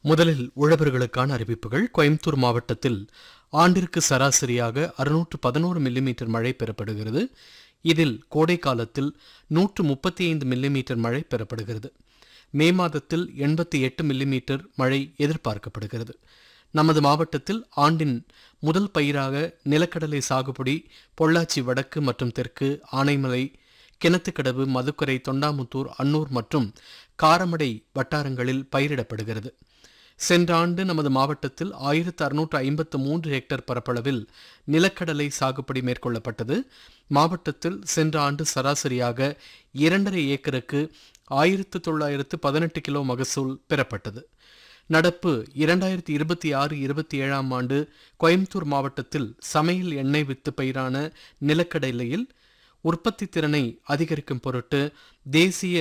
முதலில் உழவர்களுக்கான அறிவிப்புகள் கோயம்புத்தூர் மாவட்டத்தில் ஆண்டிற்கு சராசரியாக அறுநூற்று பதினோரு மில்லிமீட்டர் மழை பெறப்படுகிறது இதில் கோடை காலத்தில் நூற்று முப்பத்தி ஐந்து மில்லிமீட்டர் மழை பெறப்படுகிறது மே மாதத்தில் எண்பத்தி எட்டு மில்லிமீட்டர் மழை எதிர்பார்க்கப்படுகிறது நமது மாவட்டத்தில் ஆண்டின் முதல் பயிராக நிலக்கடலை சாகுபடி பொள்ளாச்சி வடக்கு மற்றும் தெற்கு ஆனைமலை கிணத்துக்கடவு மதுக்கரை தொண்டாமுத்தூர் அன்னூர் மற்றும் காரமடை வட்டாரங்களில் பயிரிடப்படுகிறது சென்ற ஆண்டு நமது மாவட்டத்தில் ஆயிரத்து அறுநூற்று ஐம்பத்து மூன்று ஹெக்டேர் பரப்பளவில் நிலக்கடலை சாகுபடி மேற்கொள்ளப்பட்டது மாவட்டத்தில் சென்ற ஆண்டு சராசரியாக இரண்டரை ஏக்கருக்கு ஆயிரத்து தொள்ளாயிரத்து பதினெட்டு கிலோ மகசூல் பெறப்பட்டது நடப்பு இரண்டாயிரத்தி இருபத்தி ஆறு இருபத்தி ஏழாம் ஆண்டு கோயம்புத்தூர் மாவட்டத்தில் சமையல் எண்ணெய் வித்து பயிரான நிலக்கடலையில் உற்பத்தி திறனை அதிகரிக்கும் பொருட்டு தேசிய